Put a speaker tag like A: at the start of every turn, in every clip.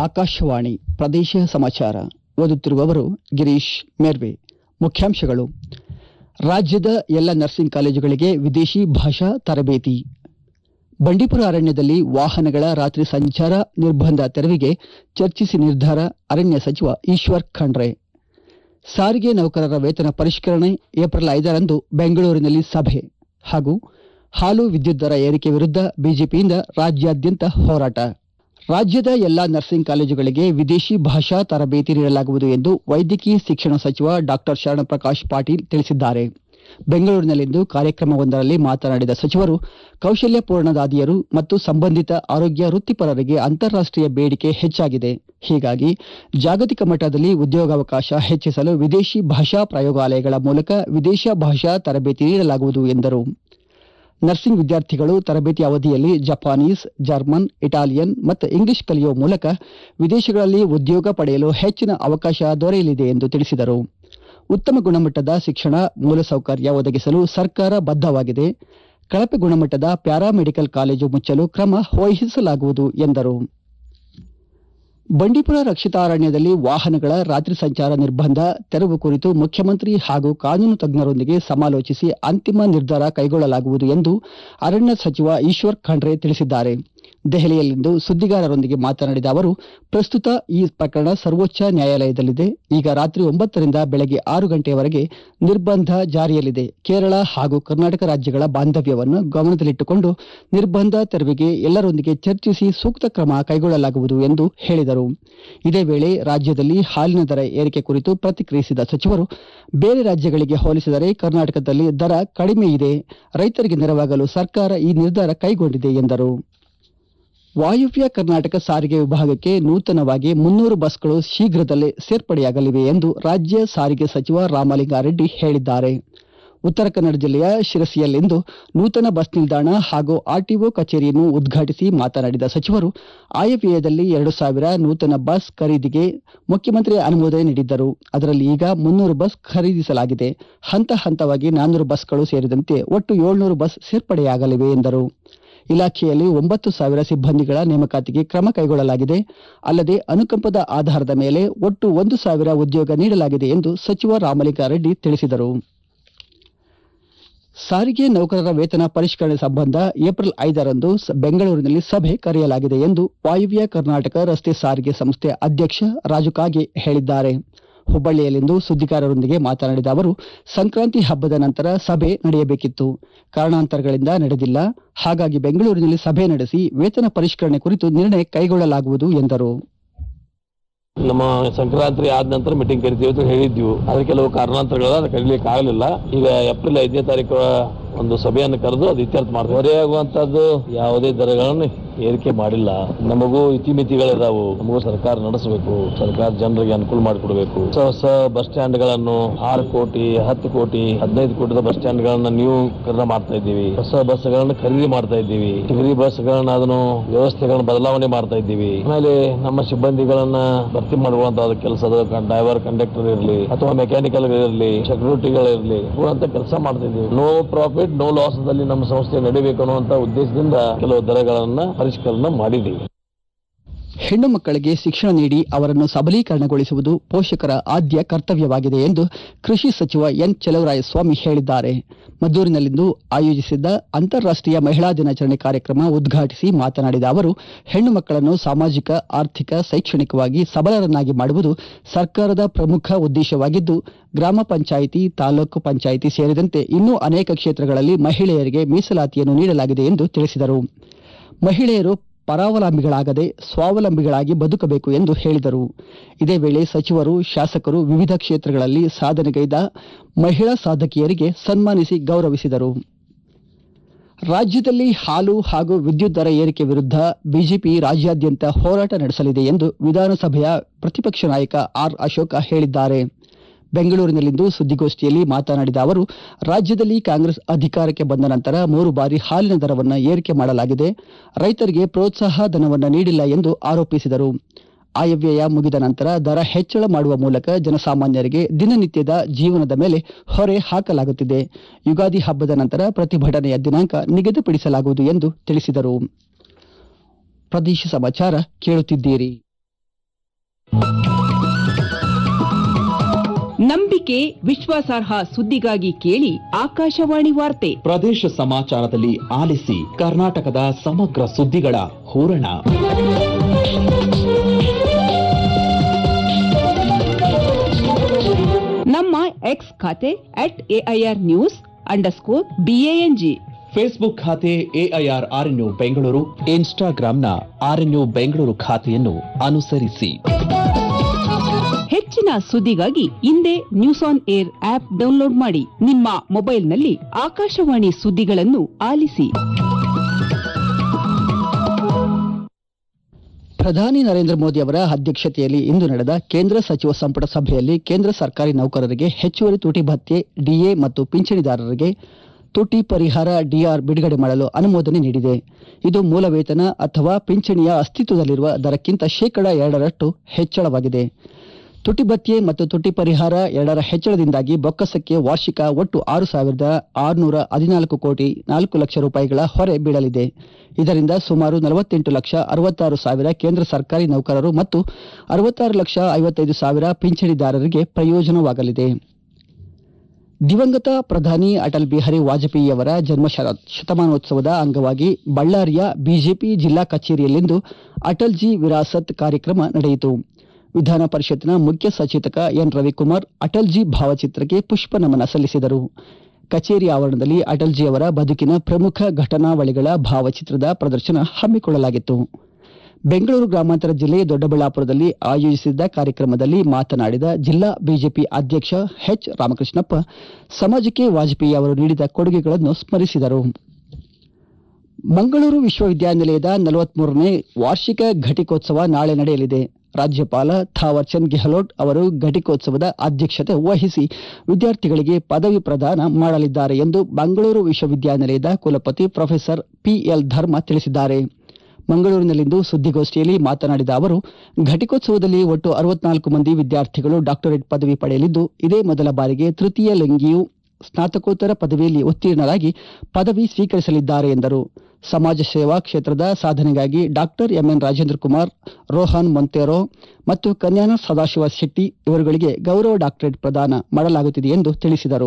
A: ಆಕಾಶವಾಣಿ ಪ್ರದೇಶ ಸಮಾಚಾರ ಓದುತ್ತಿರುವವರು ಗಿರೀಶ್ ಮೇರ್ವೆ ಮುಖ್ಯಾಂಶಗಳು ರಾಜ್ಯದ ಎಲ್ಲ ನರ್ಸಿಂಗ್ ಕಾಲೇಜುಗಳಿಗೆ ವಿದೇಶಿ ಭಾಷಾ ತರಬೇತಿ ಬಂಡೀಪುರ ಅರಣ್ಯದಲ್ಲಿ ವಾಹನಗಳ ರಾತ್ರಿ ಸಂಚಾರ ನಿರ್ಬಂಧ ತೆರವಿಗೆ ಚರ್ಚಿಸಿ ನಿರ್ಧಾರ ಅರಣ್ಯ ಸಚಿವ ಈಶ್ವರ್ ಖಂಡ್ರೆ ಸಾರಿಗೆ ನೌಕರರ ವೇತನ ಪರಿಷ್ಕರಣೆ ಏಪ್ರಿಲ್ ಐದರಂದು ಬೆಂಗಳೂರಿನಲ್ಲಿ ಸಭೆ ಹಾಗೂ ಹಾಲು ವಿದ್ಯುತ್ ದರ ಏರಿಕೆ ವಿರುದ್ಧ ಬಿಜೆಪಿಯಿಂದ ರಾಜ್ಯಾದ್ಯಂತ ಹೋರಾಟ ರಾಜ್ಯದ ಎಲ್ಲಾ ನರ್ಸಿಂಗ್ ಕಾಲೇಜುಗಳಿಗೆ ವಿದೇಶಿ ಭಾಷಾ ತರಬೇತಿ ನೀಡಲಾಗುವುದು ಎಂದು ವೈದ್ಯಕೀಯ ಶಿಕ್ಷಣ ಸಚಿವ ಡಾಕ್ಟರ್ ಶರಣಪ್ರಕಾಶ್ ಪಾಟೀಲ್ ತಿಳಿಸಿದ್ದಾರೆ ಬೆಂಗಳೂರಿನಲ್ಲಿಂದು ಕಾರ್ಯಕ್ರಮವೊಂದರಲ್ಲಿ ಮಾತನಾಡಿದ ಸಚಿವರು ಕೌಶಲ್ಯಪೂರ್ಣ ದಾದಿಯರು ಮತ್ತು ಸಂಬಂಧಿತ ಆರೋಗ್ಯ ವೃತ್ತಿಪರರಿಗೆ ಅಂತಾರಾಷ್ಟೀಯ ಬೇಡಿಕೆ ಹೆಚ್ಚಾಗಿದೆ ಹೀಗಾಗಿ ಜಾಗತಿಕ ಮಟ್ಟದಲ್ಲಿ ಉದ್ಯೋಗಾವಕಾಶ ಹೆಚ್ಚಿಸಲು ವಿದೇಶಿ ಭಾಷಾ ಪ್ರಯೋಗಾಲಯಗಳ ಮೂಲಕ ವಿದೇಶ ಭಾಷಾ ತರಬೇತಿ ನೀಡಲಾಗುವುದು ಎಂದರು ನರ್ಸಿಂಗ್ ವಿದ್ಯಾರ್ಥಿಗಳು ತರಬೇತಿ ಅವಧಿಯಲ್ಲಿ ಜಪಾನೀಸ್ ಜರ್ಮನ್ ಇಟಾಲಿಯನ್ ಮತ್ತು ಇಂಗ್ಲಿಷ್ ಕಲಿಯುವ ಮೂಲಕ ವಿದೇಶಗಳಲ್ಲಿ ಉದ್ಯೋಗ ಪಡೆಯಲು ಹೆಚ್ಚಿನ ಅವಕಾಶ ದೊರೆಯಲಿದೆ ಎಂದು ತಿಳಿಸಿದರು ಉತ್ತಮ ಗುಣಮಟ್ಟದ ಶಿಕ್ಷಣ ಮೂಲಸೌಕರ್ಯ ಒದಗಿಸಲು ಸರ್ಕಾರ ಬದ್ಧವಾಗಿದೆ ಕಳಪೆ ಗುಣಮಟ್ಟದ ಪ್ಯಾರಾಮೆಡಿಕಲ್ ಕಾಲೇಜು ಮುಚ್ಚಲು ಕ್ರಮ ವಹಿಸಲಾಗುವುದು ಎಂದರು ಬಂಡೀಪುರ ರಕ್ಷಿತಾರಣ್ಯದಲ್ಲಿ ವಾಹನಗಳ ರಾತ್ರಿ ಸಂಚಾರ ನಿರ್ಬಂಧ ತೆರವು ಕುರಿತು ಮುಖ್ಯಮಂತ್ರಿ ಹಾಗೂ ಕಾನೂನು ತಜ್ಞರೊಂದಿಗೆ ಸಮಾಲೋಚಿಸಿ ಅಂತಿಮ ನಿರ್ಧಾರ ಕೈಗೊಳ್ಳಲಾಗುವುದು ಎಂದು ಅರಣ್ಯ ಸಚಿವ ಈಶ್ವರ್ ಖಂಡ್ರೆ ತಿಳಿಸಿದ್ದಾರೆ ದೆಹಲಿಯಲ್ಲಿಂದು ಸುದ್ದಿಗಾರರೊಂದಿಗೆ ಮಾತನಾಡಿದ ಅವರು ಪ್ರಸ್ತುತ ಈ ಪ್ರಕರಣ ಸರ್ವೋಚ್ಚ ನ್ಯಾಯಾಲಯದಲ್ಲಿದೆ ಈಗ ರಾತ್ರಿ ಒಂಬತ್ತರಿಂದ ಬೆಳಗ್ಗೆ ಆರು ಗಂಟೆಯವರೆಗೆ ನಿರ್ಬಂಧ ಜಾರಿಯಲ್ಲಿದೆ ಕೇರಳ ಹಾಗೂ ಕರ್ನಾಟಕ ರಾಜ್ಯಗಳ ಬಾಂಧವ್ಯವನ್ನು ಗಮನದಲ್ಲಿಟ್ಟುಕೊಂಡು ನಿರ್ಬಂಧ ತೆರವಿಗೆ ಎಲ್ಲರೊಂದಿಗೆ ಚರ್ಚಿಸಿ ಸೂಕ್ತ ಕ್ರಮ ಕೈಗೊಳ್ಳಲಾಗುವುದು ಎಂದು ಹೇಳಿದರು ಇದೇ ವೇಳೆ ರಾಜ್ಯದಲ್ಲಿ ಹಾಲಿನ ದರ ಏರಿಕೆ ಕುರಿತು ಪ್ರತಿಕ್ರಿಯಿಸಿದ ಸಚಿವರು ಬೇರೆ ರಾಜ್ಯಗಳಿಗೆ ಹೋಲಿಸಿದರೆ ಕರ್ನಾಟಕದಲ್ಲಿ ದರ ಕಡಿಮೆ ಇದೆ ರೈತರಿಗೆ ನೆರವಾಗಲು ಸರ್ಕಾರ ಈ ನಿರ್ಧಾರ ಕೈಗೊಂಡಿದೆ ಎಂದರು ವಾಯುವ್ಯ ಕರ್ನಾಟಕ ಸಾರಿಗೆ ವಿಭಾಗಕ್ಕೆ ನೂತನವಾಗಿ ಮುನ್ನೂರು ಬಸ್ಗಳು ಶೀಘ್ರದಲ್ಲೇ ಸೇರ್ಪಡೆಯಾಗಲಿವೆ ಎಂದು ರಾಜ್ಯ ಸಾರಿಗೆ ಸಚಿವ ರಾಮಲಿಂಗಾರೆಡ್ಡಿ ಹೇಳಿದ್ದಾರೆ ಉತ್ತರ ಕನ್ನಡ ಜಿಲ್ಲೆಯ ಶಿರಸಿಯಲ್ಲಿಂದು ನೂತನ ಬಸ್ ನಿಲ್ದಾಣ ಹಾಗೂ ಆರ್ಟಿಒ ಕಚೇರಿಯನ್ನು ಉದ್ಘಾಟಿಸಿ ಮಾತನಾಡಿದ ಸಚಿವರು ಆಯವ್ಯಯದಲ್ಲಿ ಎರಡು ಸಾವಿರ ನೂತನ ಬಸ್ ಖರೀದಿಗೆ ಮುಖ್ಯಮಂತ್ರಿ ಅನುಮೋದನೆ ನೀಡಿದ್ದರು ಅದರಲ್ಲಿ ಈಗ ಮುನ್ನೂರು ಬಸ್ ಖರೀದಿಸಲಾಗಿದೆ ಹಂತ ಹಂತವಾಗಿ ನಾನ್ನೂರು ಬಸ್ಗಳು ಸೇರಿದಂತೆ ಒಟ್ಟು ಏಳ್ನೂರು ಬಸ್ ಸೇರ್ಪಡೆಯಾಗಲಿವೆ ಎಂದರು ಇಲಾಖೆಯಲ್ಲಿ ಒಂಬತ್ತು ಸಾವಿರ ಸಿಬ್ಬಂದಿಗಳ ನೇಮಕಾತಿಗೆ ಕ್ರಮ ಕೈಗೊಳ್ಳಲಾಗಿದೆ ಅಲ್ಲದೆ ಅನುಕಂಪದ ಆಧಾರದ ಮೇಲೆ ಒಟ್ಟು ಒಂದು ಸಾವಿರ ಉದ್ಯೋಗ ನೀಡಲಾಗಿದೆ ಎಂದು ಸಚಿವ ರಾಮಲಿಂಗಾರೆಡ್ಡಿ ತಿಳಿಸಿದರು ಸಾರಿಗೆ ನೌಕರರ ವೇತನ ಪರಿಷ್ಕರಣೆ ಸಂಬಂಧ ಏಪ್ರಿಲ್ ಐದರಂದು ಸ- ಬೆಂಗಳೂರಿನಲ್ಲಿ ಸಭೆ ಕರೆಯಲಾಗಿದೆ ಎಂದು ವಾಯುವ್ಯ ಕರ್ನಾಟಕ ರಸ್ತೆ ಸಾರಿಗೆ ಸಂಸ್ಥೆ ಅಧ್ಯಕ್ಷ ರಾಜು ಕಾಗೆ ಹೇಳಿದ್ದಾರೆ ಹುಬ್ಬಳ್ಳಿಯಲ್ಲಿಂದು ಸುದ್ದಿಗಾರರೊಂದಿಗೆ ಮಾತನಾಡಿದ ಅವರು ಸಂಕ್ರಾಂತಿ ಹಬ್ಬದ ನಂತರ ಸಭೆ ನಡೆಯಬೇಕಿತ್ತು ಕಾರಣಾಂತರಗಳಿಂದ ನಡೆದಿಲ್ಲ ಹಾಗಾಗಿ ಬೆಂಗಳೂರಿನಲ್ಲಿ ಸಭೆ ನಡೆಸಿ ವೇತನ ಪರಿಷ್ಕರಣೆ ಕುರಿತು ನಿರ್ಣಯ ಕೈಗೊಳ್ಳಲಾಗುವುದು ಎಂದರು
B: ನಮ್ಮ ಸಂಕ್ರಾಂತಿ ಆದ ನಂತರ ಮೀಟಿಂಗ್ ಕರಿತೀವಿ ಅಂತ ಹೇಳಿದ್ವಿ ಅದ್ರ ಕೆಲವು ಕಾರಣಾಂತರಗಳ ಕರೀಲಿಕ್ಕೆ ಆಗಲಿಲ್ಲ ಈಗ ಏಪ್ರಿಲ್ ಐದನೇ ತಾರೀಕು ಒಂದು ಸಭೆಯನ್ನು ಕರೆದು ಅದು ಇತ್ಯರ್ಥ ಮಾಡ್ತೀವಿ ಹೊರೆಯಾಗುವಂತದ್ದು ಯಾವುದೇ ದರಗಳನ್ನು ಏರಿಕೆ ಮಾಡಿಲ್ಲ ನಮಗೂ ಇತಿಮಿತಿಗಳಿದಾವು ನಮಗೂ ಸರ್ಕಾರ ನಡೆಸಬೇಕು ಸರ್ಕಾರ ಜನರಿಗೆ ಅನುಕೂಲ ಮಾಡಿಕೊಡ್ಬೇಕು ಹೊಸ ಹೊಸ ಬಸ್ ಸ್ಟ್ಯಾಂಡ್ ಗಳನ್ನು ಆರು ಕೋಟಿ ಹತ್ತು ಕೋಟಿ ಹದಿನೈದು ಕೋಟಿದ ಬಸ್ ಸ್ಟ್ಯಾಂಡ್ ಗಳನ್ನ ನೀವು ಕರ್ನ ಮಾಡ್ತಾ ಇದ್ದೀವಿ ಹೊಸ ಬಸ್ ಗಳನ್ನ ಖರೀದಿ ಮಾಡ್ತಾ ಇದ್ದೀವಿ ಡಿಗ್ರಿ ಬಸ್ ಗಳನ್ನ ಅದನ್ನು ವ್ಯವಸ್ಥೆಗಳನ್ನ ಬದಲಾವಣೆ ಮಾಡ್ತಾ ಇದ್ದೀವಿ ಆಮೇಲೆ ನಮ್ಮ ಸಿಬ್ಬಂದಿಗಳನ್ನ ಭರ್ತಿ ಮಾಡುವಂತ ಕೆಲಸದ ಡ್ರೈವರ್ ಕಂಡಕ್ಟರ್ ಇರಲಿ ಅಥವಾ ಮೆಕ್ಯಾನಿಕಲ್ ಇರಲಿ ಸೆಕ್ಯೂರಿಟಿಗಳಿರಲಿ ಅಂತ ಕೆಲಸ ಮಾಡ್ತಾ ಇದ್ದೀವಿ ನೋ ಪ್ರಾಫಿಟ್ ನೋ ಲಾಸ್ ದಲ್ಲಿ ನಮ್ಮ ಸಂಸ್ಥೆ ನಡಿಬೇಕು ಅನ್ನುವಂತ ಉದ್ದೇಶದಿಂದ ಕೆಲವು ದರಗಳನ್ನ ಪರಿಷ್ಕರಣೆ ಮಾಡಿದ್ದೀವಿ
A: ಹೆಣ್ಣು ಮಕ್ಕಳಿಗೆ ಶಿಕ್ಷಣ ನೀಡಿ ಅವರನ್ನು ಸಬಲೀಕರಣಗೊಳಿಸುವುದು ಪೋಷಕರ ಆದ್ಯ ಕರ್ತವ್ಯವಾಗಿದೆ ಎಂದು ಕೃಷಿ ಸಚಿವ ಎನ್ ಸ್ವಾಮಿ ಹೇಳಿದ್ದಾರೆ ಮದ್ದೂರಿನಲ್ಲಿಂದು ಆಯೋಜಿಸಿದ್ದ ಅಂತಾರಾಷ್ಟೀಯ ಮಹಿಳಾ ದಿನಾಚರಣೆ ಕಾರ್ಯಕ್ರಮ ಉದ್ಘಾಟಿಸಿ ಮಾತನಾಡಿದ ಅವರು ಹೆಣ್ಣು ಮಕ್ಕಳನ್ನು ಸಾಮಾಜಿಕ ಆರ್ಥಿಕ ಶೈಕ್ಷಣಿಕವಾಗಿ ಸಬಲರನ್ನಾಗಿ ಮಾಡುವುದು ಸರ್ಕಾರದ ಪ್ರಮುಖ ಉದ್ದೇಶವಾಗಿದ್ದು ಗ್ರಾಮ ಪಂಚಾಯಿತಿ ತಾಲೂಕು ಪಂಚಾಯಿತಿ ಸೇರಿದಂತೆ ಇನ್ನೂ ಅನೇಕ ಕ್ಷೇತ್ರಗಳಲ್ಲಿ ಮಹಿಳೆಯರಿಗೆ ಮೀಸಲಾತಿಯನ್ನು ನೀಡಲಾಗಿದೆ ಎಂದು ತಿಳಿಸಿದರು ಮಹಿಳೆಯರು ಪರಾವಲಂಬಿಗಳಾಗದೆ ಸ್ವಾವಲಂಬಿಗಳಾಗಿ ಬದುಕಬೇಕು ಎಂದು ಹೇಳಿದರು ಇದೇ ವೇಳೆ ಸಚಿವರು ಶಾಸಕರು ವಿವಿಧ ಕ್ಷೇತ್ರಗಳಲ್ಲಿ ಸಾಧನೆಗೈದ ಮಹಿಳಾ ಸಾಧಕಿಯರಿಗೆ ಸನ್ಮಾನಿಸಿ ಗೌರವಿಸಿದರು ರಾಜ್ಯದಲ್ಲಿ ಹಾಲು ಹಾಗೂ ವಿದ್ಯುತ್ ದರ ಏರಿಕೆ ವಿರುದ್ಧ ಬಿಜೆಪಿ ರಾಜ್ಯಾದ್ಯಂತ ಹೋರಾಟ ನಡೆಸಲಿದೆ ಎಂದು ವಿಧಾನಸಭೆಯ ಪ್ರತಿಪಕ್ಷ ನಾಯಕ ಆರ್ ಅಶೋಕ ಹೇಳಿದ್ದಾರೆ ಬೆಂಗಳೂರಿನಲ್ಲಿಂದು ಸುದ್ದಿಗೋಷ್ಠಿಯಲ್ಲಿ ಮಾತನಾಡಿದ ಅವರು ರಾಜ್ಯದಲ್ಲಿ ಕಾಂಗ್ರೆಸ್ ಅಧಿಕಾರಕ್ಕೆ ಬಂದ ನಂತರ ಮೂರು ಬಾರಿ ಹಾಲಿನ ದರವನ್ನು ಏರಿಕೆ ಮಾಡಲಾಗಿದೆ ರೈತರಿಗೆ ಪ್ರೋತ್ಸಾಹ ಧನವನ್ನು ನೀಡಿಲ್ಲ ಎಂದು ಆರೋಪಿಸಿದರು ಆಯವ್ಯಯ ಮುಗಿದ ನಂತರ ದರ ಹೆಚ್ಚಳ ಮಾಡುವ ಮೂಲಕ ಜನಸಾಮಾನ್ಯರಿಗೆ ದಿನನಿತ್ಯದ ಜೀವನದ ಮೇಲೆ ಹೊರೆ ಹಾಕಲಾಗುತ್ತಿದೆ ಯುಗಾದಿ ಹಬ್ಬದ ನಂತರ ಪ್ರತಿಭಟನೆಯ ದಿನಾಂಕ ನಿಗದಿಪಡಿಸಲಾಗುವುದು ಎಂದು ತಿಳಿಸಿದರು ಪ್ರದೇಶ ಸಮಾಚಾರ ಕೇಳುತ್ತಿದ್ದೀರಿ
C: ನಂಬಿಕೆ ವಿಶ್ವಾಸಾರ್ಹ ಸುದ್ದಿಗಾಗಿ ಕೇಳಿ ಆಕಾಶವಾಣಿ ವಾರ್ತೆ
D: ಪ್ರದೇಶ ಸಮಾಚಾರದಲ್ಲಿ ಆಲಿಸಿ ಕರ್ನಾಟಕದ ಸಮಗ್ರ ಸುದ್ದಿಗಳ ಹೂರಣ
C: ನಮ್ಮ ಎಕ್ಸ್ ಖಾತೆ at AIR news underscore BANG
D: Facebook ಖಾತೆ ಎಐಆರ್ ಆರ್ಎನ್ಯು ಬೆಂಗಳೂರು ಇನ್ಸ್ಟಾಗ್ರಾಂನ ಆರ್ಎನ್ಯು ಬೆಂಗಳೂರು ಖಾತೆಯನ್ನು ಅನುಸರಿಸಿ
C: ಹೆಚ್ಚಿನ ಸುದ್ದಿಗಾಗಿ ಹಿಂದೆ news on air app download ಮಾಡಿ ನಿಮ್ಮ ಮೊಬೈಲ್ನಲ್ಲಿ ಆಕಾಶವಾಣಿ ಸುದ್ದಿಗಳನ್ನು ಆಲಿಸಿ
A: ಪ್ರಧಾನಿ ನರೇಂದ್ರ ಮೋದಿ ಅವರ ಅಧ್ಯಕ್ಷತೆಯಲ್ಲಿ ಇಂದು ನಡೆದ ಕೇಂದ್ರ ಸಚಿವ ಸಂಪುಟ ಸಭೆಯಲ್ಲಿ ಕೇಂದ್ರ ಸರ್ಕಾರಿ ನೌಕರರಿಗೆ ಹೆಚ್ಚುವರಿ ತುಟಿ ಭತ್ಯೆ ಡಿಎ ಮತ್ತು ಪಿಂಚಣಿದಾರರಿಗೆ ತುಟಿ ಪರಿಹಾರ ಡಿಆರ್ ಬಿಡುಗಡೆ ಮಾಡಲು ಅನುಮೋದನೆ ನೀಡಿದೆ ಇದು ಮೂಲ ವೇತನ ಅಥವಾ ಪಿಂಚಣಿಯ ಅಸ್ತಿತ್ವದಲ್ಲಿರುವ ದರಕ್ಕಿಂತ ಶೇಕಡ ಎರಡರಷ್ಟು ಹೆಚ್ಚಳವಾಗಿದೆ ತುಟಿ ಭತ್ಯೆ ಮತ್ತು ತುಟಿ ಪರಿಹಾರ ಎರಡರ ಹೆಚ್ಚಳದಿಂದಾಗಿ ಬೊಕ್ಕಸಕ್ಕೆ ವಾರ್ಷಿಕ ಒಟ್ಟು ಆರು ಸಾವಿರದ ಆರುನೂರ ಹದಿನಾಲ್ಕು ಕೋಟಿ ನಾಲ್ಕು ಲಕ್ಷ ರೂಪಾಯಿಗಳ ಹೊರೆ ಬೀಳಲಿದೆ ಇದರಿಂದ ಸುಮಾರು ನಲವತ್ತೆಂಟು ಲಕ್ಷ ಅರವತ್ತಾರು ಸಾವಿರ ಕೇಂದ್ರ ಸರ್ಕಾರಿ ನೌಕರರು ಮತ್ತು ಅರವತ್ತಾರು ಲಕ್ಷ ಐವತ್ತೈದು ಸಾವಿರ ಪಿಂಚಣಿದಾರರಿಗೆ ಪ್ರಯೋಜನವಾಗಲಿದೆ ದಿವಂಗತ ಪ್ರಧಾನಿ ಅಟಲ್ ಬಿಹಾರಿ ವಾಜಪೇಯಿಯವರ ಜನ್ಮ ಶರ- ಶತಮಾನೋತ್ಸವದ ಅಂಗವಾಗಿ ಬಳ್ಳಾರಿಯ ಬಿಜೆಪಿ ಜಿಲ್ಲಾ ಕಚೇರಿಯಲ್ಲಿಂದು ಅಟಲ್ಜಿ ವಿರಾಸತ್ ಕಾರ್ಯಕ್ರಮ ನಡೆಯಿತು ವಿಧಾನ ಪರಿಷತ್ನ ಮುಖ್ಯ ಸಚೇತಕ ಎನ್ ರವಿಕುಮಾರ್ ಅಟಲ್ಜಿ ಭಾವಚಿತ್ರಕ್ಕೆ ಪುಷ್ಪ ನಮನ ಸಲ್ಲಿಸಿದರು ಕಚೇರಿ ಆವರಣದಲ್ಲಿ ಅಟಲ್ಜಿ ಅವರ ಬದುಕಿನ ಪ್ರಮುಖ ಘಟನಾವಳಿಗಳ ಭಾವಚಿತ್ರದ ಪ್ರದರ್ಶನ ಹಮ್ಮಿಕೊಳ್ಳಲಾಗಿತ್ತು ಬೆಂಗಳೂರು ಗ್ರಾಮಾಂತರ ಜಿಲ್ಲೆ ದೊಡ್ಡಬಳ್ಳಾಪುರದಲ್ಲಿ ಆಯೋಜಿಸಿದ್ದ ಕಾರ್ಯಕ್ರಮದಲ್ಲಿ ಮಾತನಾಡಿದ ಜಿಲ್ಲಾ ಬಿಜೆಪಿ ಅಧ್ಯಕ್ಷ ಎಚ್ ರಾಮಕೃಷ್ಣಪ್ಪ ಸಮಾಜಕ್ಕೆ ವಾಜಪೇಯಿ ಅವರು ನೀಡಿದ ಕೊಡುಗೆಗಳನ್ನು ಸ್ಮರಿಸಿದರು ಮಂಗಳೂರು ವಿಶ್ವವಿದ್ಯಾನಿಲಯದ ನಲವತ್ಮೂರನೇ ವಾರ್ಷಿಕ ಘಟಿಕೋತ್ಸವ ನಾಳೆ ನಡೆಯಲಿದೆ ರಾಜ್ಯಪಾಲ ಥಾವರ್ ಚಂದ್ ಗೆಹ್ಲೋಟ್ ಅವರು ಘಟಿಕೋತ್ಸವದ ಅಧ್ಯಕ್ಷತೆ ವಹಿಸಿ ವಿದ್ಯಾರ್ಥಿಗಳಿಗೆ ಪದವಿ ಪ್ರದಾನ ಮಾಡಲಿದ್ದಾರೆ ಎಂದು ಮಂಗಳೂರು ವಿಶ್ವವಿದ್ಯಾನಿಲಯದ ಕುಲಪತಿ ಪ್ರೊಫೆಸರ್ ಪಿಎಲ್ ಧರ್ಮ ತಿಳಿಸಿದ್ದಾರೆ ಮಂಗಳೂರಿನಲ್ಲಿಂದು ಸುದ್ದಿಗೋಷ್ಠಿಯಲ್ಲಿ ಮಾತನಾಡಿದ ಅವರು ಘಟಿಕೋತ್ಸವದಲ್ಲಿ ಒಟ್ಟು ಅರವತ್ನಾಲ್ಕು ಮಂದಿ ವಿದ್ಯಾರ್ಥಿಗಳು ಡಾಕ್ಟರೇಟ್ ಪದವಿ ಪಡೆಯಲಿದ್ದು ಇದೇ ಮೊದಲ ಬಾರಿಗೆ ತೃತೀಯ ಲಿಂಗಿಯು ಸ್ನಾತಕೋತ್ತರ ಪದವಿಯಲ್ಲಿ ಉತ್ತೀರ್ಣರಾಗಿ ಪದವಿ ಸ್ವೀಕರಿಸಲಿದ್ದಾರೆ ಎಂದರು ಸಮಾಜ ಸೇವಾ ಕ್ಷೇತ್ರದ ಸಾಧನೆಗಾಗಿ ಡಾಕ್ಟರ್ ಎಂಎನ್ ರಾಜೇಂದ್ರ ಕುಮಾರ್ ರೋಹನ್ ಮೊಂತೆರೋ ಮತ್ತು ಕನ್ಯಾನ ಸದಾಶಿವ ಶೆಟ್ಟಿ ಇವರುಗಳಿಗೆ ಗೌರವ ಡಾಕ್ಟರೇಟ್ ಪ್ರದಾನ ಮಾಡಲಾಗುತ್ತಿದೆ ಎಂದು ತಿಳಿಸಿದರು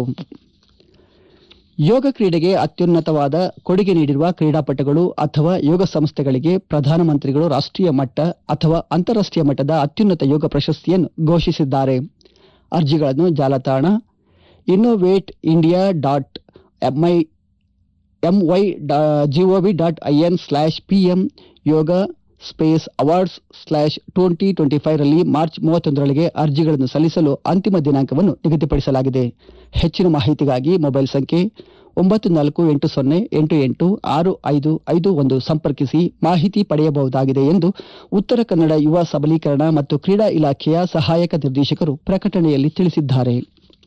A: ಯೋಗ ಕ್ರೀಡೆಗೆ ಅತ್ಯುನ್ನತವಾದ ಕೊಡುಗೆ ನೀಡಿರುವ ಕ್ರೀಡಾಪಟುಗಳು ಅಥವಾ ಯೋಗ ಸಂಸ್ಥೆಗಳಿಗೆ ಪ್ರಧಾನಮಂತ್ರಿಗಳು ರಾಷ್ಟ್ರೀಯ ಮಟ್ಟ ಅಥವಾ ಅಂತಾರಾಷ್ಟ್ರೀಯ ಮಟ್ಟದ ಅತ್ಯುನ್ನತ ಯೋಗ ಪ್ರಶಸ್ತಿಯನ್ನು ಘೋಷಿಸಿದ್ದಾರೆ ಅರ್ಜಿಗಳನ್ನು ಜಾಲತಾಣ innovate India dot MI MY GOV dot IN slash PM yoga space awards slash twenty twenty five ರಲ್ಲಿ ಮಾರ್ಚ್ ಮೂವತ್ತೊಂದರೊಳಗೆ ಅರ್ಜಿಗಳನ್ನು ಸಲ್ಲಿಸಲು ಅಂತಿಮ ದಿನಾಂಕವನ್ನು ನಿಗದಿಪಡಿಸಲಾಗಿದೆ ಹೆಚ್ಚಿನ ಮಾಹಿತಿಗಾಗಿ ಮೊಬೈಲ್ ಸಂಖ್ಯೆ ಒಂಬತ್ತು ನಾಲ್ಕು ಎಂಟು ಸೊನ್ನೆ ಎಂಟು ಎಂಟು ಆರು ಐದು ಐದು ಒಂದು ಸಂಪರ್ಕಿಸಿ ಮಾಹಿತಿ ಪಡೆಯಬಹುದಾಗಿದೆ ಎಂದು ಉತ್ತರ ಕನ್ನಡ ಯುವ ಸಬಲೀಕರಣ ಮತ್ತು ಕ್ರೀಡಾ ಇಲಾಖೆಯ ಸಹಾಯಕ ನಿರ್ದೇಶಕರು ಪ್ರಕಟಣೆಯಲ್ಲಿ ತಿಳಿಸಿದ್ದಾರೆ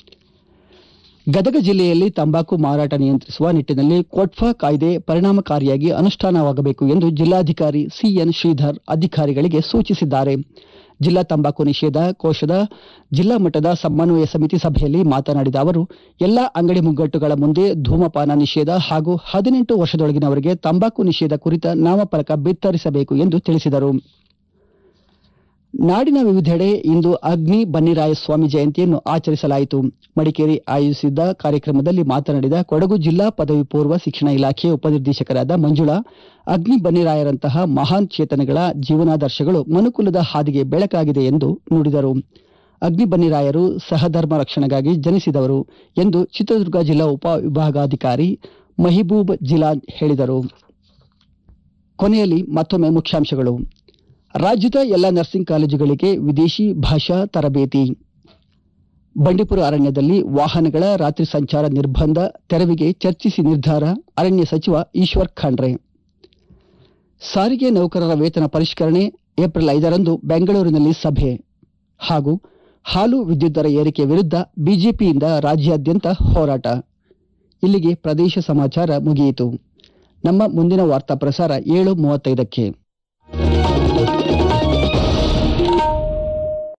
A: ಗದಗ ಜಿಲ್ಲೆಯಲ್ಲಿ ತಂಬಾಕು ಮಾರಾಟ ನಿಯಂತ್ರಿಸುವ ನಿಟ್ಟಿನಲ್ಲಿ ಕೋಟ್ಫಾ ಕಾಯ್ದೆ ಪರಿಣಾಮಕಾರಿಯಾಗಿ ಅನುಷ್ಠಾನವಾಗಬೇಕು ಎಂದು ಜಿಲ್ಲಾಧಿಕಾರಿ ಸಿಎನ್ ಶ್ರೀಧರ್ ಅಧಿಕಾರಿಗಳಿಗೆ ಸೂಚಿಸಿದ್ದಾರೆ ಜಿಲ್ಲಾ ತಂಬಾಕು ನಿಷೇಧ ಕೋಶದ ಜಿಲ್ಲಾ ಮಟ್ಟದ ಸಮನ್ವಯ ಸಮಿತಿ ಸಭೆಯಲ್ಲಿ ಮಾತನಾಡಿದ ಅವರು ಎಲ್ಲಾ ಅಂಗಡಿ ಮುಗ್ಗಟ್ಟುಗಳ ಮುಂದೆ ಧೂಮಪಾನ ನಿಷೇಧ ಹಾಗೂ ಹದಿನೆಂಟು ವರ್ಷದೊಳಗಿನವರಿಗೆ ತಂಬಾಕು ನಿಷೇಧ ಕುರಿತ ನಾಮಫಲಕ ಬಿತ್ತರಿಸಬೇಕು ಎಂದು ತಿಳಿಸಿದರು ನಾಡಿನ ವಿವಿಧೆಡೆ ಇಂದು ಅಗ್ನಿ ಬನ್ನಿರಾಯ ಸ್ವಾಮಿ ಜಯಂತಿಯನ್ನು ಆಚರಿಸಲಾಯಿತು ಮಡಿಕೇರಿ ಆಯೋಜಿಸಿದ್ದ ಕಾರ್ಯಕ್ರಮದಲ್ಲಿ ಮಾತನಾಡಿದ ಕೊಡಗು ಜಿಲ್ಲಾ ಪದವಿ ಪೂರ್ವ ಶಿಕ್ಷಣ ಇಲಾಖೆ ಉಪನಿರ್ದೇಶಕರಾದ ಮಂಜುಳಾ ಅಗ್ನಿ ಬನ್ನಿರಾಯರಂತಹ ಮಹಾನ್ ಚೇತನಗಳ ಜೀವನಾದರ್ಶಗಳು ಮನುಕುಲದ ಹಾದಿಗೆ ಬೆಳಕಾಗಿದೆ ಎಂದು ನುಡಿದರು ಅಗ್ನಿ ಬನ್ನಿರಾಯರು ಸಹಧರ್ಮ ರಕ್ಷಣೆಗಾಗಿ ಜನಿಸಿದವರು ಎಂದು ಚಿತ್ರದುರ್ಗ ಜಿಲ್ಲಾ ಉಪ ವಿಭಾಗಾಧಿಕಾರಿ ಮಹಿಬೂಬ್ ಜಿಲಾನ್ ಹೇಳಿದರು ಕೊನೆಯಲ್ಲಿ ಮತ್ತೊಮ್ಮೆ ಮುಖ್ಯಾಂಶಗಳು ರಾಜ್ಯದ ಎಲ್ಲ ನರ್ಸಿಂಗ್ ಕಾಲೇಜುಗಳಿಗೆ ವಿದೇಶಿ ಭಾಷಾ ತರಬೇತಿ ಬಂಡೀಪುರ ಅರಣ್ಯದಲ್ಲಿ ವಾಹನಗಳ ರಾತ್ರಿ ಸಂಚಾರ ನಿರ್ಬಂಧ ತೆರವಿಗೆ ಚರ್ಚಿಸಿ ನಿರ್ಧಾರ ಅರಣ್ಯ ಸಚಿವ ಈಶ್ವರ್ ಖಂಡ್ರೆ ಸಾರಿಗೆ ನೌಕರರ ವೇತನ ಪರಿಷ್ಕರಣೆ ಏಪ್ರಿಲ್ ಐದರಂದು ಬೆಂಗಳೂರಿನಲ್ಲಿ ಸಭೆ ಹಾಗೂ ಹಾಲು ವಿದ್ಯುತ್ ದರ ಏರಿಕೆ ವಿರುದ್ಧ ಬಿಜೆಪಿಯಿಂದ ರಾಜ್ಯಾದ್ಯಂತ ಹೋರಾಟ ಇಲ್ಲಿಗೆ ಪ್ರದೇಶ ಸಮಾಚಾರ ಮುಗಿಯಿತು ನಮ್ಮ ಮುಂದಿನ ವಾರ್ತಾ ಪ್ರಸಾರ ಏಳು ಮೂವತ್ತೈದಕ್ಕೆ